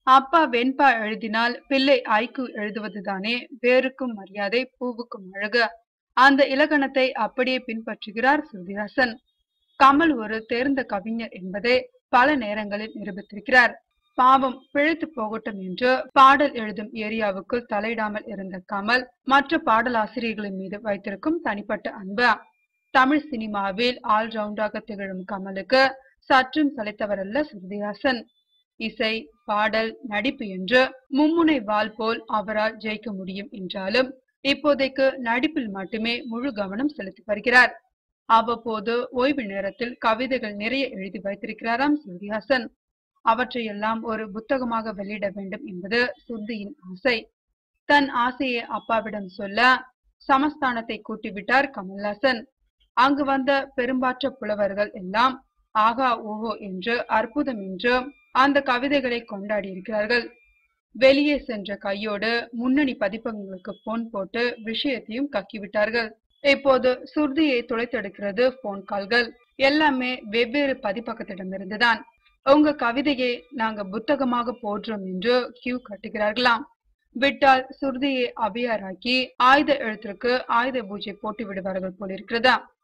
அப்பா வெண்பா எழுதினால் பிள்ளை ஐக்கு எழுதுவதுதானே வேருக்கும் மரியாதை பூவுக்கும் அழகு அந்த இலக்கணத்தை அப்படியே பின்பற்றுகிறார் ஸ்ருதிஹாசன் கமல் ஒரு தேர்ந்த கவிஞர் என்பதை பல நேரங்களில் நிரூபித்திருக்கிறார் பாவம் பிழைத்து போகட்டும் என்று பாடல் எழுதும் ஏரியாவுக்குள் தலையிடாமல் இருந்த கமல் மற்ற பாடலாசிரியர்களின் மீது வைத்திருக்கும் தனிப்பட்ட அன்பு தமிழ் சினிமாவில் ஆல்ரவுண்டாக திகழும் கமலுக்கு சற்றும் சளைத்தவரல்ல ஸ்ருதிஹாசன் இசை பாடல் நடிப்பு என்று மும்முனை வாள் போல் அவரால் ஜெயிக்க முடியும் என்றாலும் இப்போதைக்கு நடிப்பில் மட்டுமே முழு கவனம் செலுத்தி வருகிறார் அவ்வப்போது ஓய்வு நேரத்தில் கவிதைகள் நிறைய எழுதி வைத்திருக்கிறாராம் ஸ்ருதிஹாசன் அவற்றையெல்லாம் ஒரு புத்தகமாக வெளியிட வேண்டும் என்பது சுருதியின் ஆசை தன் ஆசையை அப்பாவிடம் சொல்ல சமஸ்தானத்தை கூட்டிவிட்டார் கமல்ஹாசன் அங்கு வந்த பெரும்பாற்ற புலவர்கள் எல்லாம் ஆகா ஓஹோ என்று அற்புதம் என்று அந்த கவிதைகளை கொண்டாடி இருக்கிறார்கள் வெளியே சென்ற கையோடு முன்னணி பதிப்பகங்களுக்கு போன் போட்டு விஷயத்தையும் கக்கிவிட்டார்கள் இப்போது சுருதியை துளைத்தெடுக்கிறது போன் கால்கள் எல்லாமே வெவ்வேறு பதிப்பகத்திடமிருந்துதான் உங்க கவிதையை நாங்க புத்தகமாக போடுறோம் என்று கியூ கட்டுகிறார்களாம் விட்டால் சுருதியை அபியாராக்கி ஆயுத எழுத்திற்கு ஆயுத பூஜை போட்டு விடுவார்கள் போலிருக்கிறதா